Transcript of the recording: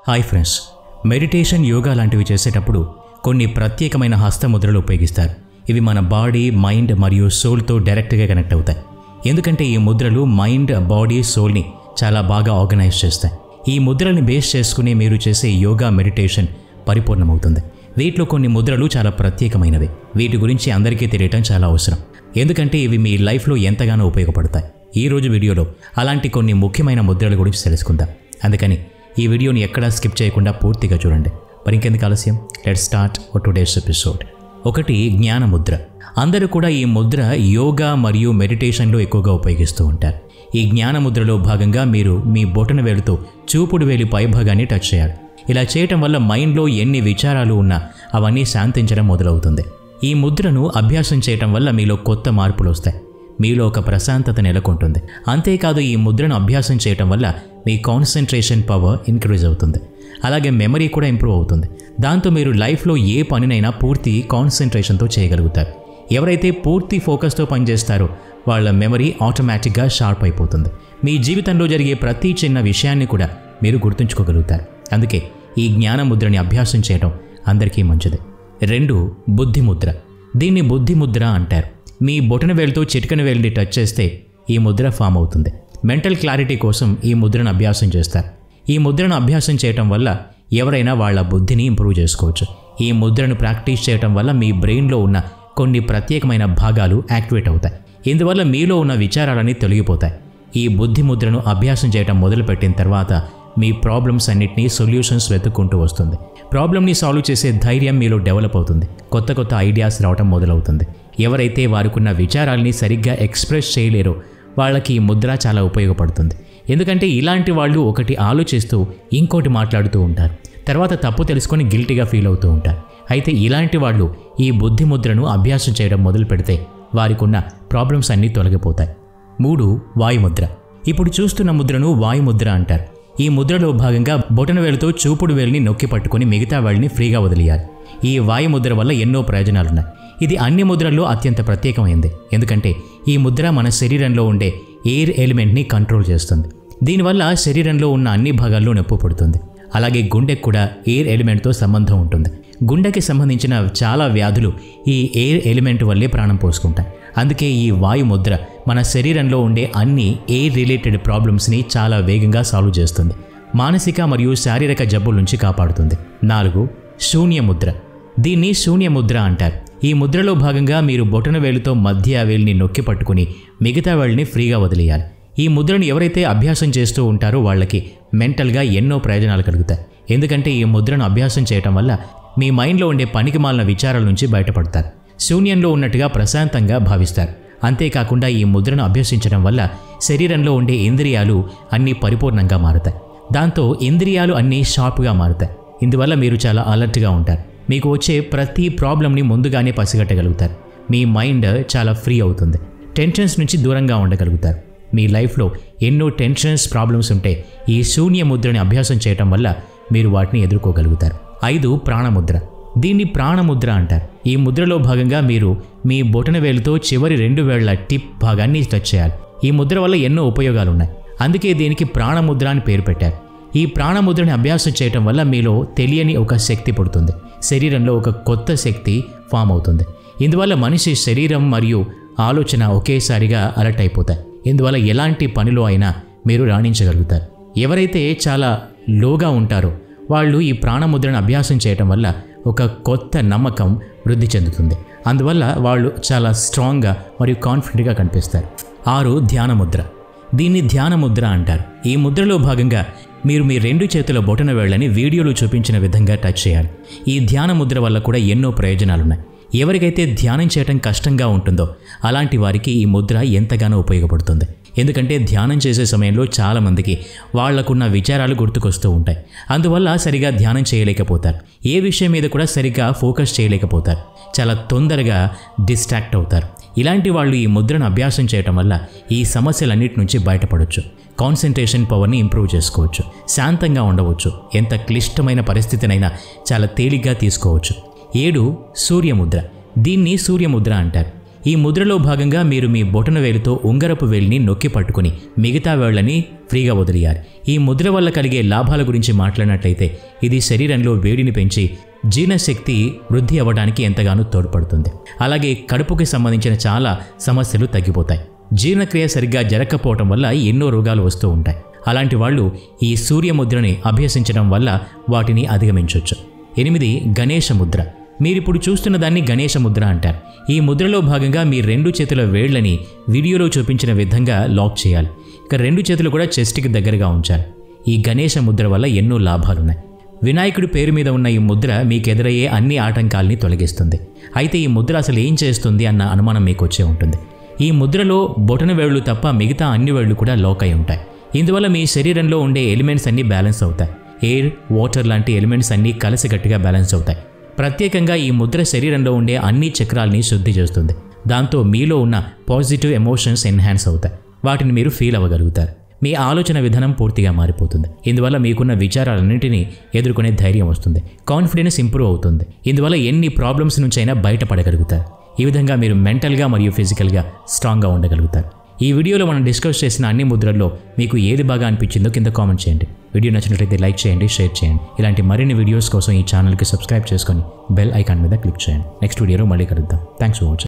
hi friends meditation yoga లాంటివి చేసేటప్పుడు కొన్ని ప్రత్యేకమైన హస్తముద్రలు ఉపయోగిస్తారు ఇవి మన బాడీ మైండ్ మరియు సోల్తో డైరెక్ట్గా కనెక్ట్ అవుతాయి ఎందుకంటే ఈ ముద్రలు మైండ్ బాడీ సోల్ని చాలా బాగా ఆర్గనైజ్ చేస్తాయి ఈ ముద్రల్ని బేస్ చేసుకుని మీరు చేసే యోగా మెడిటేషన్ పరిపూర్ణమవుతుంది వీటిలో కొన్ని ముద్రలు చాలా ప్రత్యేకమైనవి వీటి గురించి అందరికీ తెలియటం చాలా అవసరం ఎందుకంటే ఇవి మీ లైఫ్లో ఎంతగానో ఉపయోగపడతాయి ఈ రోజు వీడియోలో అలాంటి కొన్ని ముఖ్యమైన ముద్రల గురించి తెలుసుకుందాం అందుకని ఈ వీడియోని ఎక్కడా స్కిప్ చేయకుండా పూర్తిగా చూడండి మరి ఇంకెందుకు ఆలస్యం లెట్ స్టార్ట్ టుడేస్ ఎపిసోడ్ ఒకటి జ్ఞాన ముద్ర అందరూ కూడా ఈ ముద్ర యోగా మరియు మెడిటేషన్లో ఎక్కువగా ఉపయోగిస్తూ ఉంటారు ఈ జ్ఞాన ముద్రలో భాగంగా మీరు మీ బొటన వేలుతో చూపుడు వేలి పైభాగాన్ని టచ్ చేయాలి ఇలా చేయటం వల్ల మైండ్లో ఎన్ని విచారాలు ఉన్నా అవన్నీ శాంతించడం మొదలవుతుంది ఈ ముద్రను అభ్యాసం చేయటం వల్ల మీలో కొత్త మార్పులు వస్తాయి మీలో ఒక ప్రశాంతత నెలకొంటుంది అంతేకాదు ఈ ముద్రను అభ్యాసం చేయటం వల్ల మీ కాన్సన్ట్రేషన్ పవర్ ఇంక్రీజ్ అవుతుంది అలాగే మెమరీ కూడా ఇంప్రూవ్ అవుతుంది దాంతో మీరు లైఫ్లో ఏ పనినైనా పూర్తి కాన్సన్ట్రేషన్తో చేయగలుగుతారు ఎవరైతే పూర్తి ఫోకస్తో పనిచేస్తారో వాళ్ళ మెమరీ ఆటోమేటిక్గా షార్ప్ అయిపోతుంది మీ జీవితంలో జరిగే ప్రతి చిన్న విషయాన్ని కూడా మీరు గుర్తుంచుకోగలుగుతారు అందుకే ఈ జ్ఞాన ముద్రని అభ్యాసం చేయడం అందరికీ మంచిది రెండు బుద్ధి ముద్ర దీన్ని బుద్ధి ముద్ర అంటారు మీ బొటన వేలుతో చిటికన వేలిని టచ్ చేస్తే ఈ ముద్ర ఫామ్ అవుతుంది మెంటల్ క్లారిటీ కోసం ఈ ముద్రను అభ్యాసం చేస్తారు ఈ ముద్రను అభ్యాసం చేయటం వల్ల ఎవరైనా వాళ్ళ బుద్ధిని ఇంప్రూవ్ చేసుకోవచ్చు ఈ ముద్రను ప్రాక్టీస్ చేయటం వల్ల మీ బ్రెయిన్లో ఉన్న కొన్ని ప్రత్యేకమైన భాగాలు యాక్టివేట్ అవుతాయి ఇందువల్ల మీలో ఉన్న విచారాలన్నీ తొలగిపోతాయి ఈ బుద్ధి ముద్రను అభ్యాసం చేయటం మొదలుపెట్టిన తర్వాత మీ ప్రాబ్లమ్స్ అన్నిటినీ సొల్యూషన్స్ వెతుక్కుంటూ వస్తుంది ప్రాబ్లమ్ని సాల్వ్ చేసే ధైర్యం మీలో డెవలప్ అవుతుంది కొత్త కొత్త ఐడియాస్ రావటం మొదలవుతుంది ఎవరైతే వారికున్న విచారాల్ని సరిగ్గా ఎక్స్ప్రెస్ చేయలేరో వాళ్ళకి ఈ ముద్ర చాలా ఉపయోగపడుతుంది ఎందుకంటే ఇలాంటి వాళ్ళు ఒకటి ఆలోచిస్తూ ఇంకోటి మాట్లాడుతూ ఉంటారు తర్వాత తప్పు తెలుసుకొని గిల్టీగా ఫీల్ అవుతూ ఉంటారు అయితే ఇలాంటి వాళ్ళు ఈ బుద్ధి ముద్రను అభ్యాసం చేయడం మొదలు పెడితే వారికున్న ప్రాబ్లమ్స్ అన్నీ తొలగిపోతాయి మూడు వాయుముద్ర ఇప్పుడు చూస్తున్న ముద్రను వాయుముద్ర అంటారు ఈ ముద్రలో భాగంగా బొటనవేలుతో చూపుడు వేలిని నొక్కి పట్టుకొని మిగతా వేలిని ఫ్రీగా వదిలేయాలి ఈ వాయుముద్ర వల్ల ఎన్నో ప్రయోజనాలున్నాయి ఇది అన్ని ముద్రల్లో అత్యంత ప్రత్యేకమైంది ఎందుకంటే ఈ ముద్ర మన శరీరంలో ఉండే ఎయిర్ ఎలిమెంట్ని కంట్రోల్ చేస్తుంది దీనివల్ల శరీరంలో ఉన్న అన్ని భాగాల్లో నొప్పి పుడుతుంది అలాగే గుండెకు కూడా ఎయిర్ ఎలిమెంట్తో సంబంధం ఉంటుంది గుండెకి సంబంధించిన చాలా వ్యాధులు ఈ ఎయిర్ ఎలిమెంట్ వల్లే ప్రాణం పోసుకుంటాయి అందుకే ఈ వాయు ముద్ర మన శరీరంలో ఉండే అన్ని ఎయిర్ రిలేటెడ్ ప్రాబ్లమ్స్ని చాలా వేగంగా సాల్వ్ చేస్తుంది మానసిక మరియు శారీరక జబ్బుల నుంచి కాపాడుతుంది నాలుగు శూన్య ముద్ర దీన్ని శూన్య ముద్ర అంటారు ఈ ముద్రలో భాగంగా మీరు బొటన వేలుతో మధ్య వేలిని నొక్కి పట్టుకుని మిగతా వేలిని ఫ్రీగా వదిలేయాలి ఈ ముద్రను ఎవరైతే అభ్యాసం చేస్తూ ఉంటారో వాళ్ళకి మెంటల్గా ఎన్నో ప్రయోజనాలు కలుగుతాయి ఎందుకంటే ఈ ముద్రను అభ్యాసం చేయటం వల్ల మీ మైండ్లో ఉండే పనికి మాలిన విచారాల నుంచి బయటపడతారు శూన్యంలో ఉన్నట్టుగా ప్రశాంతంగా భావిస్తారు అంతేకాకుండా ఈ ముద్రను అభ్యసించడం వల్ల శరీరంలో ఉండే ఇంద్రియాలు అన్నీ పరిపూర్ణంగా మారుతాయి దాంతో ఇంద్రియాలు అన్నీ షార్ప్గా మారుతాయి ఇందువల్ల మీరు చాలా అలర్ట్గా ఉంటారు మీకు వచ్చే ప్రతి ప్రాబ్లమ్ని ముందుగానే పసిగట్టగలుగుతారు మీ మైండ్ చాలా ఫ్రీ అవుతుంది టెన్షన్స్ నుంచి దూరంగా ఉండగలుగుతారు మీ లైఫ్లో ఎన్నో టెన్షన్స్ ప్రాబ్లమ్స్ ఉంటే ఈ శూన్య ముద్రని అభ్యాసం చేయటం వల్ల మీరు వాటిని ఎదుర్కోగలుగుతారు ఐదు ప్రాణముద్ర దీన్ని ప్రాణముద్ర అంటారు ఈ ముద్రలో భాగంగా మీరు మీ బొటన వేలుతో చివరి రెండు వేళ్ల టిప్ భాగాన్ని టచ్ చేయాలి ఈ ముద్ర వల్ల ఎన్నో ఉపయోగాలు ఉన్నాయి అందుకే దీనికి ప్రాణముద్ర అని పేరు పెట్టారు ఈ ప్రాణముద్రని అభ్యాసం చేయటం వల్ల మీలో తెలియని ఒక శక్తి పుడుతుంది శరీరంలో ఒక కొత్త శక్తి ఫామ్ అవుతుంది ఇందువల్ల మనిషి శరీరం మరియు ఆలోచన ఒకేసారిగా అలర్ట్ అయిపోతాయి ఇందువల్ల ఎలాంటి పనిలో అయినా మీరు రాణించగలుగుతారు ఎవరైతే చాలా లోగా ఉంటారో వాళ్ళు ఈ ప్రాణముద్రను అభ్యాసం చేయటం వల్ల ఒక కొత్త నమ్మకం వృద్ధి చెందుతుంది అందువల్ల వాళ్ళు చాలా స్ట్రాంగ్గా మరియు కాన్ఫిడెంట్గా కనిపిస్తారు ఆరు ధ్యాన ముద్ర దీన్ని ధ్యాన ముద్ర అంటారు ఈ ముద్రలో భాగంగా మీరు మీ రెండు చేతుల బొటన వేళ్ళని వీడియోలో చూపించిన విధంగా టచ్ చేయాలి ఈ ధ్యాన ముద్ర వల్ల కూడా ఎన్నో ప్రయోజనాలున్నాయి ఎవరికైతే ధ్యానం చేయటం కష్టంగా ఉంటుందో అలాంటి వారికి ఈ ముద్ర ఎంతగానో ఉపయోగపడుతుంది ఎందుకంటే ధ్యానం చేసే సమయంలో చాలామందికి వాళ్లకున్న విచారాలు గుర్తుకొస్తూ ఉంటాయి అందువల్ల సరిగా ధ్యానం చేయలేకపోతారు ఏ విషయం మీద కూడా సరిగ్గా ఫోకస్ చేయలేకపోతారు చాలా తొందరగా డిస్ట్రాక్ట్ అవుతారు ఇలాంటి వాళ్ళు ఈ ముద్రను అభ్యాసం చేయటం వల్ల ఈ సమస్యలన్నిటి నుంచి బయటపడవచ్చు కాన్సన్ట్రేషన్ పవర్ని ఇంప్రూవ్ చేసుకోవచ్చు శాంతంగా ఉండవచ్చు ఎంత క్లిష్టమైన పరిస్థితినైనా చాలా తేలిగ్గా తీసుకోవచ్చు ఏడు సూర్యముద్ర దీన్ని సూర్యముద్ర అంటారు ఈ ముద్రలో భాగంగా మీరు మీ బొటన వేలుతో ఉంగరపు వేలిని నొక్కి పట్టుకుని మిగతా వేళ్ళని ఫ్రీగా వదిలేయాలి ఈ ముద్ర వల్ల కలిగే లాభాల గురించి మాట్లాడినట్లయితే ఇది శరీరంలో వేడిని పెంచి జీర్ణశక్తి వృద్ధి అవ్వడానికి ఎంతగానో తోడ్పడుతుంది అలాగే కడుపుకి సంబంధించిన చాలా సమస్యలు తగ్గిపోతాయి జీర్ణక్రియ సరిగ్గా జరగకపోవటం వల్ల ఎన్నో రోగాలు వస్తూ ఉంటాయి అలాంటి వాళ్ళు ఈ సూర్యముద్రని అభ్యసించడం వల్ల వాటిని అధిగమించవచ్చు ఎనిమిది గణేష ముద్ర మీరిప్పుడు చూస్తున్న దాన్ని గణేష ముద్ర అంటారు ఈ ముద్రలో భాగంగా మీ రెండు చేతుల వేళ్లని వీడియోలో చూపించిన విధంగా లాక్ చేయాలి ఇక రెండు చేతులు కూడా చెస్ట్కి దగ్గరగా ఉంచాలి ఈ గణేష ముద్ర వల్ల ఎన్నో లాభాలున్నాయి వినాయకుడి పేరు మీద ఉన్న ఈ ముద్ర మీకు ఎదురయ్యే అన్ని ఆటంకాల్ని తొలగిస్తుంది అయితే ఈ ముద్ర అసలు ఏం చేస్తుంది అన్న అనుమానం మీకు వచ్చే ఉంటుంది ఈ ముద్రలో బొటన వేళ్ళు తప్ప మిగతా అన్ని వేళ్ళు కూడా లోక్ అయి ఉంటాయి ఇందువల్ల మీ శరీరంలో ఉండే ఎలిమెంట్స్ అన్నీ బ్యాలెన్స్ అవుతాయి ఎయిర్ వాటర్ లాంటి ఎలిమెంట్స్ అన్నీ కలిసికట్టుగా బ్యాలెన్స్ అవుతాయి ప్రత్యేకంగా ఈ ముద్ర శరీరంలో ఉండే అన్ని చక్రాల్ని శుద్ధి చేస్తుంది దాంతో మీలో ఉన్న పాజిటివ్ ఎమోషన్స్ ఎన్హాన్స్ అవుతాయి వాటిని మీరు ఫీల్ అవ్వగలుగుతారు మీ ఆలోచన విధానం పూర్తిగా మారిపోతుంది ఇందువల్ల మీకున్న విచారాలన్నింటినీ ఎదుర్కొనే ధైర్యం వస్తుంది కాన్ఫిడెన్స్ ఇంప్రూవ్ అవుతుంది ఇందువల్ల ఎన్ని ప్రాబ్లమ్స్ నుంచైనా బయటపడగలుగుతారు ఈ విధంగా మీరు మెంటల్గా మరియు ఫిజికల్గా స్ట్రాంగ్గా ఉండగలుగుతారు ఈ వీడియోలో మనం డిస్కస్ చేసిన అన్ని ముద్రల్లో మీకు ఏది బాగా అనిపించిందో కింద కామెంట్ చేయండి వీడియో నచ్చినట్లయితే లైక్ చేయండి షేర్ చేయండి ఇలాంటి మరిన్ని వీడియోస్ కోసం ఈ ఛానల్కి సబ్స్క్రైబ్ చేసుకొని బెల్ ఐకాన్ మీద క్లిక్ చేయండి నెక్స్ట్ వీడియోలో మళ్ళీ కలుద్దాం థ్యాంక్స్ ఫర్ వాచింగ్